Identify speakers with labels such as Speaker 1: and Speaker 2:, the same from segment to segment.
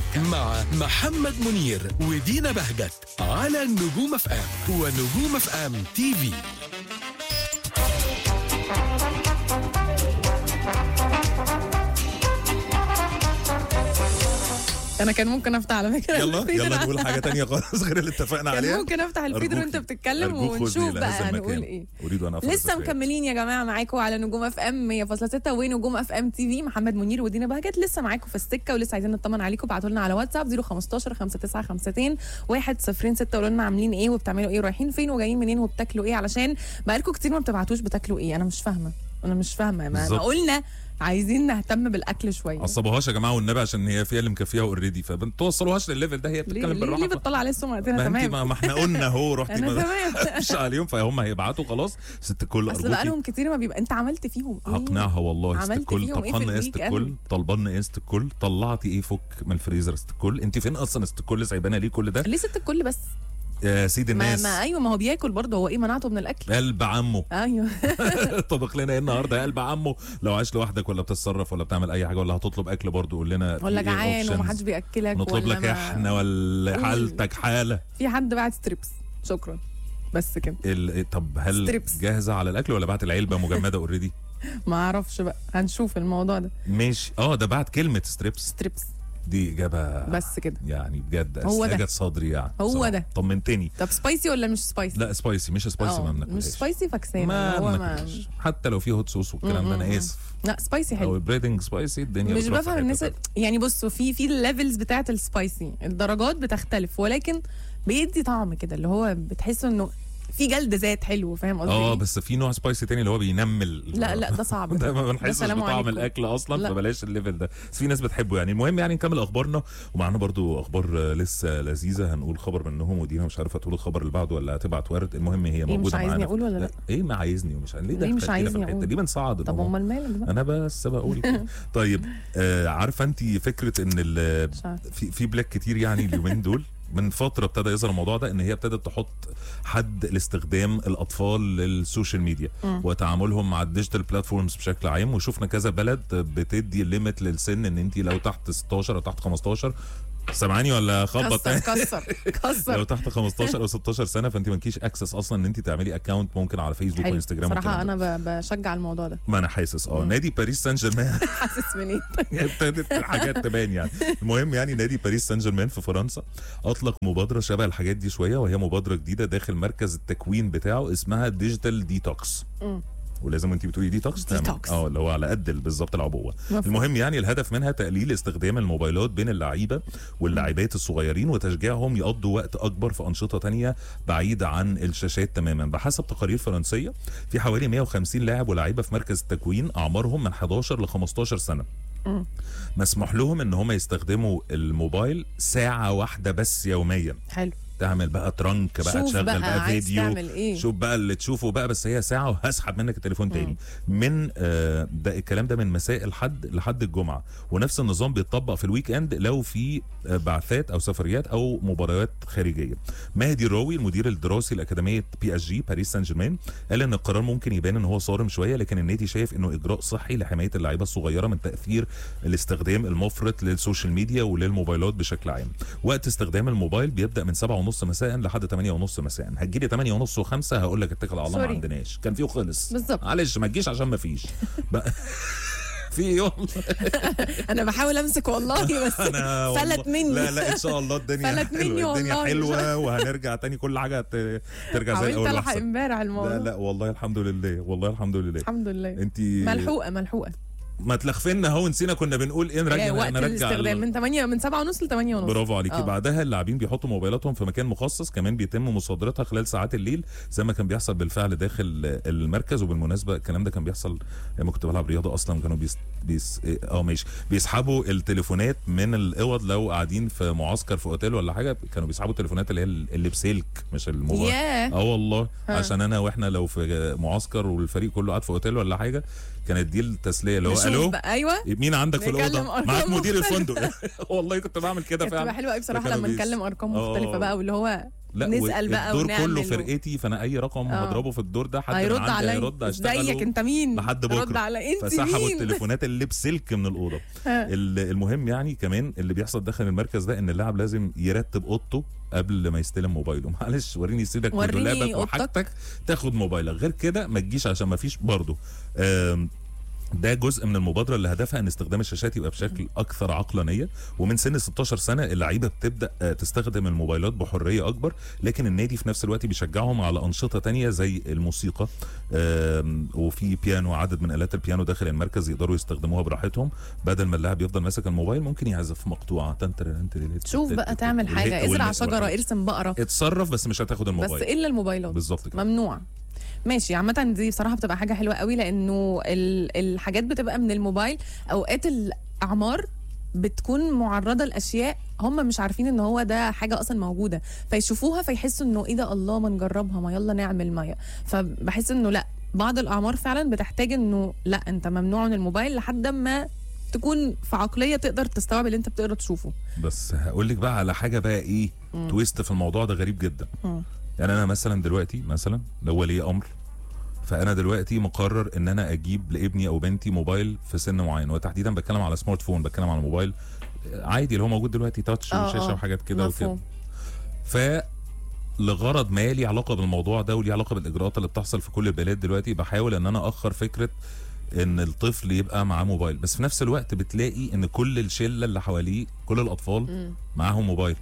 Speaker 1: مع محمد منير ودينا بهجت على نجوم اف ام ونجوم اف ام تي في
Speaker 2: انا كان ممكن افتح على فكره
Speaker 3: يلا
Speaker 2: الفيدر
Speaker 3: يلا
Speaker 2: على-
Speaker 3: نقول حاجه تانية خالص غير اللي اتفقنا
Speaker 2: كان
Speaker 3: عليها
Speaker 2: ممكن افتح الفيدر وانت
Speaker 3: أرجوك-
Speaker 2: بتتكلم
Speaker 3: أرجوك خذي
Speaker 2: ونشوف
Speaker 3: إلى
Speaker 2: بقى
Speaker 3: هذا
Speaker 2: هنقول
Speaker 3: المكان.
Speaker 2: ايه
Speaker 3: اريد ان افعل
Speaker 2: لسه
Speaker 3: التسويق.
Speaker 2: مكملين يا جماعه معاكم على نجوم اف ام 100.6 ونجوم اف ام تي في محمد منير ودينا بهجت لسه معاكم في السكه ولسه عايزين نطمن عليكم ابعتوا لنا على واتساب 015 5952 106 قولوا لنا عاملين ايه وبتعملوا ايه رايحين فين وجايين منين وبتاكلوا ايه علشان بقالكم كتير ما بتبعتوش بتاكلوا ايه انا مش فاهمه انا مش فاهمه ما, ما
Speaker 3: بالظبط.
Speaker 2: قلنا عايزين نهتم بالاكل شويه
Speaker 3: عصبوهاش يا جماعه والنبي عشان هي فيها اللي مكفيها اوريدي فبتوصلوهاش للليفل ده هي
Speaker 2: ليه
Speaker 3: بتتكلم
Speaker 2: ليه,
Speaker 3: بالراحه
Speaker 2: ليه بتطلع عليه سمعتنا
Speaker 3: ما انت
Speaker 2: تمام
Speaker 3: ما, ما احنا قلنا اهو رحتي
Speaker 2: انا
Speaker 3: ما
Speaker 2: تمام
Speaker 3: مش عليهم فهم هيبعتوا خلاص ست الكل
Speaker 2: اصل
Speaker 3: ارجوكي
Speaker 2: بقالهم كتير ما بيبقى انت عملت فيهم ايه
Speaker 3: هقنعها والله ست
Speaker 2: عملت
Speaker 3: الكل
Speaker 2: فيهم ايه في
Speaker 3: طبخنا ايه ست
Speaker 2: الويك
Speaker 3: الكل
Speaker 2: اند؟
Speaker 3: طلبنا ايه ست الكل طلعتي ايه فك من الفريزر ست الكل انت فين اصلا ست الكل سايبانا ليه كل ده
Speaker 2: ليه ست الكل بس
Speaker 3: يا سيد
Speaker 2: ما,
Speaker 3: الناس
Speaker 2: ما ايوه ما هو بياكل برضه هو ايه منعته من الاكل
Speaker 3: قلب عمه
Speaker 2: ايوه
Speaker 3: طبخ لنا ايه النهارده يا قلب عمه لو عايش لوحدك ولا بتتصرف ولا بتعمل اي حاجه ولا هتطلب اكل برضه قول لنا في
Speaker 2: ولا
Speaker 3: إيه
Speaker 2: جعان
Speaker 3: options.
Speaker 2: ومحدش بياكلك
Speaker 3: نطلب
Speaker 2: ولا
Speaker 3: لك
Speaker 2: ما-
Speaker 3: احنا ولا
Speaker 2: قول.
Speaker 3: حالتك حاله
Speaker 2: في حد بعت ستريبس شكرا بس كده
Speaker 3: ال... طب هل
Speaker 2: ستريبس.
Speaker 3: جاهزه على الاكل ولا بعت العلبه مجمده اوريدي
Speaker 2: ما اعرفش بقى هنشوف الموضوع ده
Speaker 3: ماشي اه ده بعت كلمه ستريبس
Speaker 2: ستريبس
Speaker 3: دي اجابه
Speaker 2: بس كده
Speaker 3: يعني بجد
Speaker 2: هو ده.
Speaker 3: اسلجت صدري يعني
Speaker 2: هو
Speaker 3: بصراحة.
Speaker 2: ده.
Speaker 3: طمنتني
Speaker 2: طب سبايسي ولا مش سبايسي
Speaker 3: لا سبايسي مش سبايسي
Speaker 2: آه،
Speaker 3: ما
Speaker 2: مش
Speaker 3: بناكلهاش
Speaker 2: سبايسي فكسانه
Speaker 3: ما
Speaker 2: هو ما
Speaker 3: بناكلهاش حتى لو في هوت صوص والكلام ده انا اسف
Speaker 2: لا سبايسي حلو
Speaker 3: او بريدنج سبايسي الدنيا
Speaker 2: مش
Speaker 3: بتروح في
Speaker 2: بفهم
Speaker 3: حتة
Speaker 2: الناس
Speaker 3: تانية.
Speaker 2: يعني بصوا في في الليفلز بتاعت السبايسي الدرجات بتختلف ولكن بيدي طعم كده اللي هو بتحسه انه في جلد ذات حلو فاهم قصدي
Speaker 3: اه
Speaker 2: إيه؟
Speaker 3: بس في نوع سبايسي تاني اللي هو بينمل
Speaker 2: لا لا ده صعب
Speaker 3: ده ما بنحسش
Speaker 2: سلام
Speaker 3: بطعم
Speaker 2: عليكم.
Speaker 3: الاكل اصلا
Speaker 2: لا.
Speaker 3: فبلاش الليفل ده بس في ناس بتحبه يعني المهم يعني نكمل اخبارنا ومعانا برضو اخبار آه، لسه لذيذه هنقول خبر منهم ودينا مش عارفه تقول الخبر اللي بعده ولا هتبعت ورد المهم هي موجوده
Speaker 2: مش عايزني
Speaker 3: معانا
Speaker 2: أقول ولا لا؟
Speaker 3: ايه ما عايزني ومش عايزني ليه
Speaker 2: ليه مش
Speaker 3: دخلتينا
Speaker 2: عايزني
Speaker 3: في الحته
Speaker 2: أقول؟
Speaker 3: دي بنصعد
Speaker 2: طب
Speaker 3: الأمور.
Speaker 2: امال مالك بقى
Speaker 3: انا بس بقول كده. طيب آه عارفه انت فكره ان ال-
Speaker 2: مش عارفة.
Speaker 3: في في بلاك كتير يعني اليومين دول من فتره ابتدى يظهر الموضوع ده ان هي ابتدت تحط حد لاستخدام الاطفال للسوشيال ميديا وتعاملهم مع الديجيتال بلاتفورمز بشكل عام وشفنا كذا بلد بتدي ليميت للسن ان انت لو تحت 16 او تحت 15 سامعاني ولا خبط
Speaker 2: كسر كسر
Speaker 3: لو
Speaker 2: كسر
Speaker 3: تحت 15 او 16 سنه فانت مالكيش اكسس اصلا ان انت تعملي اكونت ممكن على فيسبوك
Speaker 2: حلو
Speaker 3: وانستجرام
Speaker 2: صراحه
Speaker 3: والكلام ده.
Speaker 2: انا ب- بشجع الموضوع ده
Speaker 3: ما انا حاسس اه نادي باريس سان جيرمان
Speaker 2: حاسس منين
Speaker 3: ابتدت الحاجات تبان يعني المهم يعني نادي باريس سان جيرمان في فرنسا اطلق مبادره شبه الحاجات دي شويه وهي مبادره جديده داخل مركز التكوين بتاعه اسمها ديجيتال ديتوكس ولازم انت بتقولي ديتوكس تعمل-
Speaker 2: ديتوكس.
Speaker 3: اه اللي هو على قد ال- بالظبط العبوه
Speaker 2: مفهوم.
Speaker 3: المهم يعني الهدف منها تقليل استخدام الموبايلات بين اللعيبه واللاعبات الصغيرين وتشجيعهم يقضوا وقت اكبر في انشطه تانية بعيده عن الشاشات تماما بحسب تقارير فرنسيه في حوالي 150 لاعب ولاعيبه في مركز التكوين اعمارهم من 11 ل 15 سنه مسموح لهم ان هم يستخدموا الموبايل ساعه واحده بس يوميا
Speaker 2: حلو
Speaker 3: تعمل بقى ترانك بقى
Speaker 2: شوف
Speaker 3: تشغل
Speaker 2: بقى
Speaker 3: بقى,
Speaker 2: عايز
Speaker 3: فيديو
Speaker 2: تعمل إيه.
Speaker 3: شوف بقى اللي تشوفه بقى بس هي ساعه وهسحب منك التليفون تاني من آه ده الكلام ده من مساء الحد لحد الجمعه ونفس النظام بيتطبق في الويك اند لو في آه بعثات او سفريات او مباريات خارجيه مهدي الراوي المدير الدراسي لاكاديميه بي اس جي باريس سان جيرمان قال ان القرار ممكن يبان ان هو صارم شويه لكن النادي شايف انه اجراء صحي لحمايه اللعيبه الصغيره من تاثير الاستخدام المفرط للسوشيال ميديا وللموبايلات بشكل عام وقت استخدام الموبايل بيبدا من 7:30 مساء لحد 8:30 مساء هتجيلي 8:30 و5 هقول لك اتكل على الله ما
Speaker 2: سوري.
Speaker 3: عندناش كان فيه وخلص
Speaker 2: بالظبط.
Speaker 3: معلش ما تجيش عشان ما فيش بقى في يوم
Speaker 2: انا بحاول امسك والله بس
Speaker 3: انا والله-
Speaker 2: فلت مني
Speaker 3: لا لا ان شاء الله الدنيا
Speaker 2: فلت مني
Speaker 3: حلوه الدنيا
Speaker 2: والله.
Speaker 3: حلوه وهنرجع تاني كل حاجه ت- ترجع زي
Speaker 2: حاولت
Speaker 3: الاول
Speaker 2: الحق
Speaker 3: واحسن
Speaker 2: امبارح الموضوع
Speaker 3: لا لا والله الحمد لله والله الحمد لله
Speaker 2: الحمد لله
Speaker 3: انت
Speaker 2: ملحوقه ملحوقه
Speaker 3: ما تلخفنا اهو نسينا كنا بنقول ايه
Speaker 2: لا،
Speaker 3: نرجع
Speaker 2: وقت
Speaker 3: نرجع
Speaker 2: الاستخدام
Speaker 3: ال-
Speaker 2: من 8 من 7 ونص ل 8 ونص
Speaker 3: برافو عليكي
Speaker 2: آه.
Speaker 3: بعدها اللاعبين بيحطوا موبايلاتهم في مكان مخصص كمان بيتم مصادرتها خلال ساعات الليل زي ما كان بيحصل بالفعل داخل المركز وبالمناسبه الكلام ده كان بيحصل لما كنت بلعب رياضه اصلا كانوا بيس بيس اه ماشي بيسحبوا التليفونات من الاوض لو قاعدين في معسكر في اوتيل ولا حاجه كانوا بيسحبوا التليفونات اللي هي اللي بسلك مش الموبايل
Speaker 2: ياه
Speaker 3: اه والله
Speaker 2: ها.
Speaker 3: عشان انا واحنا لو في معسكر والفريق كله قاعد في اوتيل ولا حاجه كانت دي التسليه اللي هو
Speaker 2: نشوف
Speaker 3: الو
Speaker 2: بقى ايوه
Speaker 3: مين عندك في
Speaker 2: نكلم
Speaker 3: الاوضه
Speaker 2: أرقام
Speaker 3: معاك مدير
Speaker 2: مختلفة.
Speaker 3: الفندق والله كنت بعمل كده
Speaker 2: كانت بتبقى
Speaker 3: فعلا
Speaker 2: حلوه قوي بصراحه
Speaker 3: فكانوا
Speaker 2: لما
Speaker 3: بيس-
Speaker 2: نكلم ارقام
Speaker 3: آه.
Speaker 2: مختلفه بقى واللي هو
Speaker 3: لا
Speaker 2: نسأل بقى
Speaker 3: الدور
Speaker 2: ونعمل
Speaker 3: كله
Speaker 2: و-
Speaker 3: فرقتي فانا اي رقم
Speaker 2: آه.
Speaker 3: هضربه في الدور ده حد من
Speaker 2: هيرد
Speaker 3: عندي
Speaker 2: عليا
Speaker 3: هيرد
Speaker 2: ازيك
Speaker 3: هشتغله
Speaker 2: انت مين
Speaker 3: لحد
Speaker 2: رد
Speaker 3: بكره
Speaker 2: على انت
Speaker 3: فسحبوا
Speaker 2: مين
Speaker 3: التليفونات اللي بسلك من الاوضه
Speaker 2: ها.
Speaker 3: ال- المهم يعني كمان اللي بيحصل داخل المركز ده ان اللاعب لازم يرتب اوضته قبل ما يستلم موبايله معلش وريني سيدك
Speaker 2: وريني
Speaker 3: ودولابك
Speaker 2: أوضتك.
Speaker 3: وحاجتك تاخد موبايلك غير كده ما تجيش عشان ما فيش برضه آم، ده جزء من المبادره اللي هدفها ان استخدام الشاشات يبقى بشكل اكثر عقلانيه ومن سن 16 سنه اللعيبه بتبدا آه، تستخدم الموبايلات بحريه اكبر لكن النادي في نفس الوقت بيشجعهم على انشطه تانية زي الموسيقى آم، وفي بيانو عدد من الات البيانو داخل المركز يقدروا يستخدموها براحتهم بدل ما اللاعب يفضل ماسك الموبايل ممكن يعزف مقطوعه تنتر
Speaker 2: شوف بقى تعمل حاجه ازرع شجره ارسم بقره
Speaker 3: اتصرف بس مش هتاخد
Speaker 2: بس
Speaker 3: الموبايل
Speaker 2: الا الموبايلات
Speaker 3: بالظبط كده
Speaker 2: ممنوع ماشي عامة دي بصراحة بتبقى حاجة حلوة قوي لأنه ال- الحاجات بتبقى من الموبايل أوقات الأعمار بتكون معرضة لأشياء هم مش عارفين إن هو ده حاجة أصلا موجودة فيشوفوها فيحسوا إنه إيه ده الله ما نجربها ما يلا نعمل ما ي- فبحس إنه لأ بعض الأعمار فعلا بتحتاج إنه لأ أنت ممنوع من الموبايل لحد ما تكون في عقلية تقدر تستوعب اللي أنت بتقدر تشوفه
Speaker 3: بس هقول لك بقى على حاجه بقى ايه تويست في الموضوع ده غريب جدا
Speaker 2: مم.
Speaker 3: يعني انا مثلا دلوقتي مثلا لو ولي امر فانا دلوقتي مقرر ان انا اجيب لابني او بنتي موبايل في سن معين وتحديدا بتكلم على سمارت فون بتكلم على موبايل عادي اللي هو موجود دلوقتي تاتش
Speaker 2: آه،
Speaker 3: وشاشه
Speaker 2: آه.
Speaker 3: وحاجات كده وكده
Speaker 2: مفهوم.
Speaker 3: ف لغرض ما ليه علاقه بالموضوع ده وليه علاقه بالاجراءات اللي بتحصل في كل البلاد دلوقتي بحاول ان انا اخر فكره ان الطفل يبقى معاه موبايل بس في نفس الوقت بتلاقي ان كل الشله اللي حواليه كل الاطفال
Speaker 2: مم.
Speaker 3: معاهم موبايل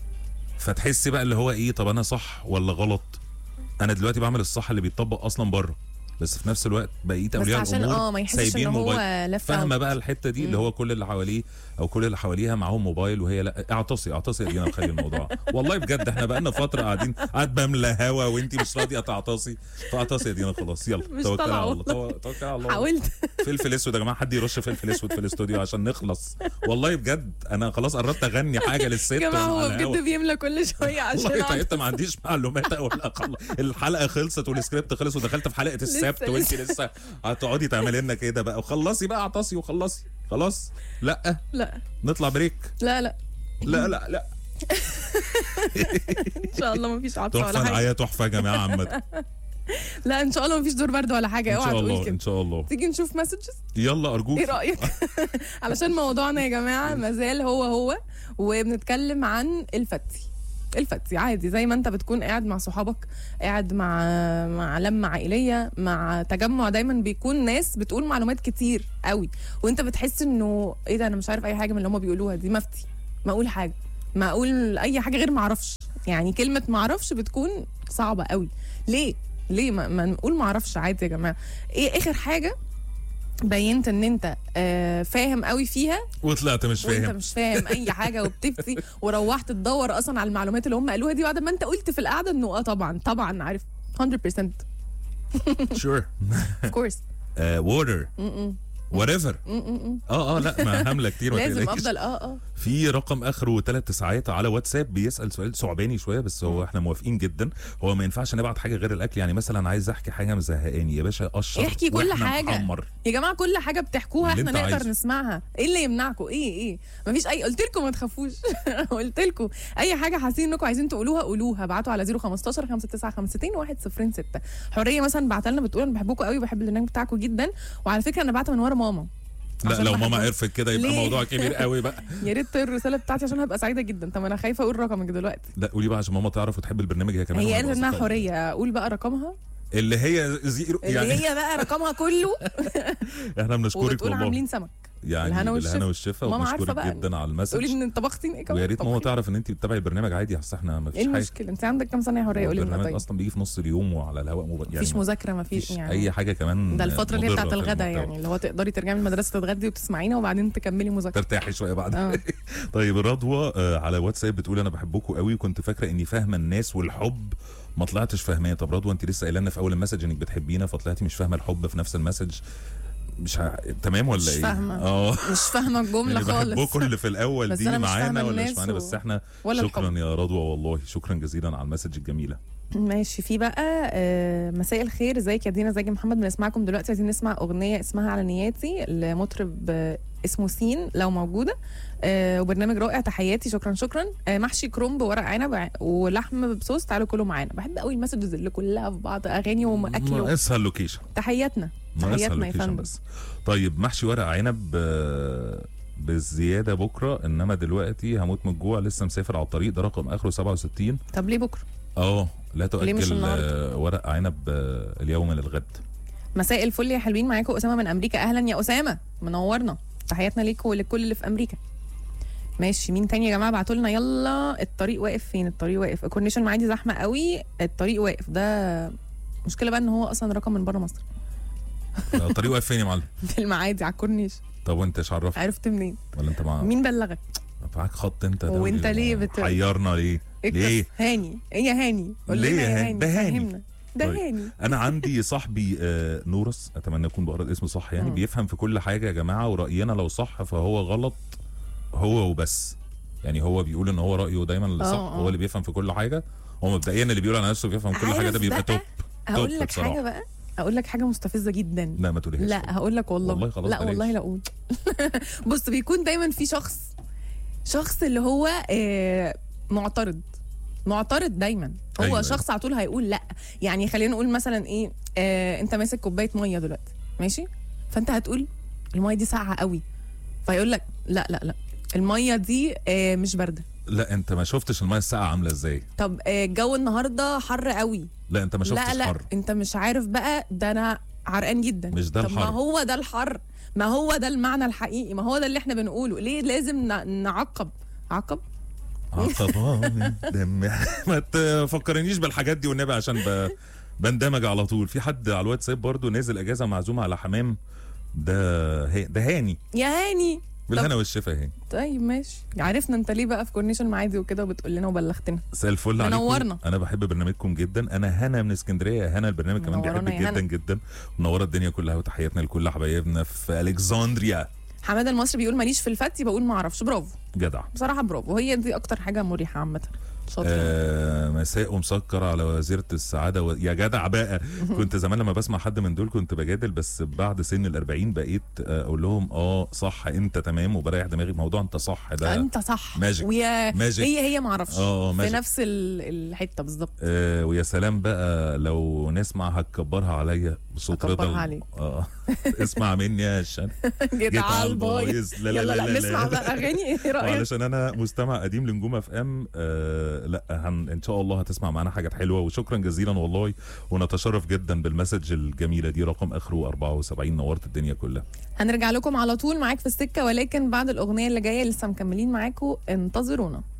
Speaker 3: فتحسي بقى اللي هو ايه طب انا صح ولا غلط انا دلوقتي بعمل الصح اللي بيتطبق اصلا بره بس في نفس الوقت بقيه
Speaker 2: بس
Speaker 3: اولياء
Speaker 2: عشان
Speaker 3: الامور
Speaker 2: اه ما يحسش ان
Speaker 3: سايبين
Speaker 2: هو
Speaker 3: موبايل
Speaker 2: لف
Speaker 3: فاهمه بقى الحته دي اللي هو كل اللي حواليه او كل اللي حواليها معاهم موبايل وهي لا اعتصي اعتصي يا دينا خلي الموضوع والله بجد احنا بقى لنا فتره قاعدين قاعد بملى هوا وانت مش راضيه تعتصي فاعتصي يا دينا خلاص يلا
Speaker 2: مش
Speaker 3: توكلي
Speaker 2: طالعة
Speaker 3: على الله
Speaker 2: والله.
Speaker 3: تو- توكلي على الله
Speaker 2: حاولت
Speaker 3: فلفل اسود يا جماعه حد يرش فلفل اسود في الاستوديو عشان نخلص والله بجد انا خلاص قربت اغني حاجه للست
Speaker 2: يا جماعه
Speaker 3: وأنا
Speaker 2: هو
Speaker 3: على الهوا.
Speaker 2: بجد بيملى كل شويه عشان
Speaker 3: والله
Speaker 2: أقعد-
Speaker 3: انت ما عنديش معلومات او لا خل- الحلقه خلصت والسكريبت خلص ودخلت في حلقه السبت
Speaker 2: لسه-
Speaker 3: وانت لسه هتقعدي تعملي لنا كده بقى وخلصي بقى اعتصي وخلصي خلاص لا
Speaker 2: لا
Speaker 3: نطلع بريك
Speaker 2: لا لا
Speaker 3: لا لا لا
Speaker 2: ان شاء الله مفيش عطسه ولا
Speaker 3: تحفه
Speaker 2: حاجه
Speaker 3: الحياه تحفه يا جماعه عامه
Speaker 2: لا ان شاء الله مفيش دور برد ولا حاجه
Speaker 3: ان
Speaker 2: اوعى
Speaker 3: شاء
Speaker 2: تقول
Speaker 3: الله
Speaker 2: كده
Speaker 3: ان شاء الله
Speaker 2: تيجي نشوف مسجز
Speaker 3: يلا ارجوك
Speaker 2: ايه رايك علشان موضوعنا يا جماعه مازال هو هو وبنتكلم عن الفتي الفتي عادي زي ما انت بتكون قاعد مع صحابك قاعد مع مع لمه عائليه مع تجمع دايما بيكون ناس بتقول معلومات كتير قوي وانت بتحس انه ايه ده انا مش عارف اي حاجه من اللي هم بيقولوها دي مفتي ما اقول حاجه ما اقول اي حاجه غير ما اعرفش يعني كلمه ما اعرفش بتكون صعبه قوي ليه ليه ما, ما نقول ما اعرفش عادي يا جماعه ايه اخر حاجه بينت ان انت آه فاهم قوي فيها
Speaker 3: وطلعت مش
Speaker 2: وانت
Speaker 3: فاهم
Speaker 2: مش فاهم اي حاجه وبتفتي وروحت تدور اصلا على المعلومات اللي هم قالوها دي بعد ما انت قلت في القعده انه اه طبعا طبعا عارف 100%
Speaker 3: شور
Speaker 2: of course
Speaker 3: ووتر
Speaker 2: م-م.
Speaker 3: وات ايفر
Speaker 2: م-م.
Speaker 3: اه اه لا ما هامله كتير ما
Speaker 2: لازم
Speaker 3: تقلقيش.
Speaker 2: افضل اه اه
Speaker 3: في رقم اخره ثلاث تسعات على واتساب بيسال سؤال صعباني شويه بس هو احنا موافقين جدا هو ما ينفعش نبعت حاجه غير الاكل يعني مثلا عايز احكي حاجه مزهقاني يا باشا اشرب
Speaker 2: احكي كل
Speaker 3: وإحنا
Speaker 2: حاجة.
Speaker 3: محمر.
Speaker 2: يا جماعه كل حاجه بتحكوها
Speaker 3: اللي
Speaker 2: احنا
Speaker 3: انت
Speaker 2: نقدر
Speaker 3: عايزه.
Speaker 2: نسمعها ايه اللي يمنعكم ايه ايه مفيش اي قلت لكم ما تخافوش قلت لكم اي حاجه حاسين انكم عايزين تقولوها قولوها ابعتوا على 015 5952 106 حريه مثلا بعت لنا بتقول انا بحبكم قوي وبحب البرنامج بتاعكم جدا وعلى فكره انا بعت من ورا ماما
Speaker 3: لا
Speaker 2: عشان
Speaker 3: لو
Speaker 2: بحبهم.
Speaker 3: ماما عرفت كده يبقى
Speaker 2: ليه؟
Speaker 3: موضوع كبير قوي بقى
Speaker 2: يا ريت تقرا الرساله بتاعتي عشان هبقى سعيده جدا طب انا خايفه اقول رقمك دلوقتي
Speaker 3: لا قولي بقى عشان ماما تعرف وتحب البرنامج هي كمان
Speaker 2: هي
Speaker 3: وهنبقى
Speaker 2: قالت انها
Speaker 3: أصدقاء.
Speaker 2: حريه اقول بقى رقمها
Speaker 3: اللي هي زيرو
Speaker 2: اللي
Speaker 3: يعني
Speaker 2: هي بقى رقمها كله
Speaker 3: احنا بنشكرك
Speaker 2: وبتقول
Speaker 3: والله
Speaker 2: عاملين سمك
Speaker 3: يعني
Speaker 2: الهنا
Speaker 3: بالهنا
Speaker 2: والشفا.
Speaker 3: والشفا
Speaker 2: ماما عارفة
Speaker 3: وبنشكرك
Speaker 2: بقى
Speaker 3: جدا على
Speaker 2: تقولي
Speaker 3: المسج
Speaker 2: ان طبختين ايه كمان
Speaker 3: ويا ريت ماما
Speaker 2: طبخين.
Speaker 3: تعرف ان انت بتتابعي البرنامج عادي اصل احنا ما
Speaker 2: ايه
Speaker 3: فيش حاجه
Speaker 2: المشكله انت عندك كام سنه يا حريه قولي لنا
Speaker 3: البرنامج
Speaker 2: طيب
Speaker 3: اصلا بيجي في نص اليوم وعلى الهواء مب... يعني
Speaker 2: مفيش مذاكره
Speaker 3: مفيش
Speaker 2: مفيش يعني
Speaker 3: اي حاجه كمان
Speaker 2: ده الفتره اللي هي
Speaker 3: مضرة
Speaker 2: بتاعت
Speaker 3: في
Speaker 2: الغدا
Speaker 3: المحتوى.
Speaker 2: يعني اللي هو تقدري ترجعي من المدرسه تتغدي وتسمعينا وبعدين تكملي مذاكره
Speaker 3: ترتاحي شويه بعد
Speaker 2: اه
Speaker 3: طيب رضوى آه، على واتساب بتقول انا بحبكم قوي وكنت فاكره اني فاهمه الناس والحب ما طلعتش فاهماه طب رضوى انت لسه قايله لنا في اول المسج انك بتحبينا فطلعتي مش فاهمه الحب في نفس المسج مش ع... تمام ولا
Speaker 2: مش
Speaker 3: ايه؟
Speaker 2: فاهمة.
Speaker 3: اه
Speaker 2: مش فاهمه الجمله
Speaker 3: يعني
Speaker 2: خالص
Speaker 3: بحبكم اللي في الاول
Speaker 2: بس
Speaker 3: دي
Speaker 2: أنا مش
Speaker 3: معانا
Speaker 2: فاهمة
Speaker 3: ولا مش
Speaker 2: الناس
Speaker 3: معانا
Speaker 2: و-
Speaker 3: بس احنا
Speaker 2: ولا
Speaker 3: شكرا
Speaker 2: الحب
Speaker 3: يا رضوى والله شكرا جزيلا على المسج الجميله
Speaker 2: ماشي في بقى آه، مساء الخير ازيك يا دينا ازيك يا محمد بنسمعكم دلوقتي عايزين نسمع اغنيه اسمها على نياتي لمطرب آه، اسمه سين لو موجوده آه وبرنامج رائع تحياتي شكرا شكرا آه محشي كرنب ورق عنب ع- ولحم بصوص تعالوا كلوا معانا بحب قوي المسجز اللي كلها في بعض اغاني واكل و-
Speaker 3: ناقصها اللوكيشن
Speaker 2: تحياتنا
Speaker 3: ناقصها
Speaker 2: تحياتنا يا
Speaker 3: اللوكيشن
Speaker 2: فندم
Speaker 3: بس طيب محشي ورق عنب آه، بالزياده بكره انما دلوقتي هموت من الجوع لسه مسافر على الطريق ده رقم اخره 67
Speaker 2: طب ليه بكره
Speaker 3: اه لا
Speaker 2: ليه مش
Speaker 3: تؤجل
Speaker 2: النهاردة؟
Speaker 3: آه، ورق عنب آه، اليوم للغد
Speaker 2: مساء الفل يا حلوين معاكم اسامه من امريكا اهلا يا اسامه منورنا تحياتنا ليكم ولكل اللي في امريكا ماشي مين تاني يا جماعه ابعتوا لنا يلا الطريق واقف فين الطريق واقف الكورنيشن معادي زحمه قوي الطريق واقف ده مشكله بقى ان هو اصلا رقم من بره مصر
Speaker 3: آه، الطريق واقف فين يا معلم
Speaker 2: في المعادي على الكورنيش
Speaker 3: طب وانت ايش عرفك
Speaker 2: عرفت منين
Speaker 3: ولا انت مع
Speaker 2: مين بلغك
Speaker 3: معاك خط انت دولي
Speaker 2: وانت ليه
Speaker 3: ولا-
Speaker 2: بت-
Speaker 3: حيرنا ليه ليه
Speaker 2: هاني ايه يا هاني قول
Speaker 3: ليه
Speaker 2: لنا
Speaker 3: يا
Speaker 2: يا
Speaker 3: هاني؟ ده هاني.
Speaker 2: فهمنا ده
Speaker 3: طيب.
Speaker 2: هاني
Speaker 3: انا عندي صاحبي آه، نورس اتمنى يكون بقرا اسمه صح يعني
Speaker 2: مم.
Speaker 3: بيفهم في كل حاجه يا جماعه وراينا لو صح فهو غلط هو وبس يعني هو بيقول ان هو رايه دايما اللي صح
Speaker 2: اه، اه.
Speaker 3: هو اللي بيفهم في كل حاجه هو مبدئيا اللي بيقول على نفسه بيفهم كل حاجه
Speaker 2: عارف
Speaker 3: ده بيبقى
Speaker 2: بقى؟
Speaker 3: توب
Speaker 2: هقول
Speaker 3: توب
Speaker 2: لك
Speaker 3: بصراحة.
Speaker 2: حاجه بقى اقول لك حاجه مستفزه جدا
Speaker 3: لا ما تقوليهاش
Speaker 2: لا هقول لك والله
Speaker 3: والله خلاص
Speaker 2: لا
Speaker 3: بلاش.
Speaker 2: والله لا اقول بص بيكون دايما في شخص شخص اللي هو آه، معترض معترض دايما هو
Speaker 3: أيوة،
Speaker 2: أيوة
Speaker 3: أيوة.
Speaker 2: شخص على طول هيقول لا يعني خلينا نقول مثلا ايه آه انت ماسك كوبايه ميه دلوقتي ماشي فانت هتقول الميه دي ساقعه قوي فيقول لك لا لا لا الميه دي آه مش بارده
Speaker 3: لا انت ما شفتش الميه الساقعه عامله ازاي
Speaker 2: طب آه، الجو النهارده حر قوي
Speaker 3: لا انت ما شفتش
Speaker 2: لا لا
Speaker 3: حر
Speaker 2: انت مش عارف بقى ده انا عرقان جدا
Speaker 3: مش ده
Speaker 2: طب ما
Speaker 3: الحر.
Speaker 2: هو ده الحر ما هو ده المعنى الحقيقي ما هو ده اللي احنا بنقوله ليه لازم ن- نعقب عقب
Speaker 3: عقبان دم ما تفكرنيش بالحاجات دي والنبي عشان ب... بندمج على طول في حد على الواتساب برضو نازل اجازه معزومه على حمام ده هي... ده هاني
Speaker 2: يا هاني
Speaker 3: بالهنا والشفا هاني
Speaker 2: طيب ماشي عرفنا انت ليه بقى في كورنيشن معادي وكده وبتقول لنا وبلغتنا
Speaker 3: مساء الفل عليكم
Speaker 2: منورنا.
Speaker 3: انا بحب برنامجكم جدا انا هنا من اسكندريه يا هنا البرنامج كمان
Speaker 2: منورانا
Speaker 3: بيحبك
Speaker 2: يا
Speaker 3: جدا
Speaker 2: هنا.
Speaker 3: جدا منوره الدنيا كلها وتحياتنا لكل حبايبنا في الكسندريا
Speaker 2: حماده المصري بيقول ماليش في الفتي بقول ما اعرفش برافو
Speaker 3: جدع
Speaker 2: بصراحه برافو هي دي اكتر حاجه مريحه عامه شاطر
Speaker 3: آه مساء مسكر على وزيرة السعادة و... يا جدع بقى كنت زمان لما بسمع حد من دول كنت بجادل بس بعد سن الأربعين بقيت آه، أقول لهم اه صح أنت تمام وبريح دماغي موضوع أنت صح ده
Speaker 2: انت صح
Speaker 3: ماجيك.
Speaker 2: ويا
Speaker 3: ماجيك.
Speaker 2: هي هي ما اعرفش
Speaker 3: اه
Speaker 2: في
Speaker 3: ماجيك
Speaker 2: نفس ال- الحته بالظبط
Speaker 3: آه ويا سلام بقى لو نسمع هتكبرها عليا بصوت رضا
Speaker 2: هكبرها
Speaker 3: ال-
Speaker 2: عليك.
Speaker 3: اه اسمع مني يا شان
Speaker 2: جيت على البايظ
Speaker 3: لا لا
Speaker 2: يلا
Speaker 3: لا
Speaker 2: لا
Speaker 3: لا
Speaker 2: نسمع
Speaker 3: لا.
Speaker 2: بقى اغاني ايه رايك
Speaker 3: علشان انا مستمع قديم لنجوم اف ام آه لا هن ان شاء الله هتسمع معانا حاجات حلوه وشكرا جزيلا والله ونتشرف جدا بالمسج الجميله دي رقم اخره 74 نورت الدنيا كلها
Speaker 2: هنرجع لكم على طول معاك في السكه ولكن بعد الاغنيه اللي جايه لسه مكملين معاكم انتظرونا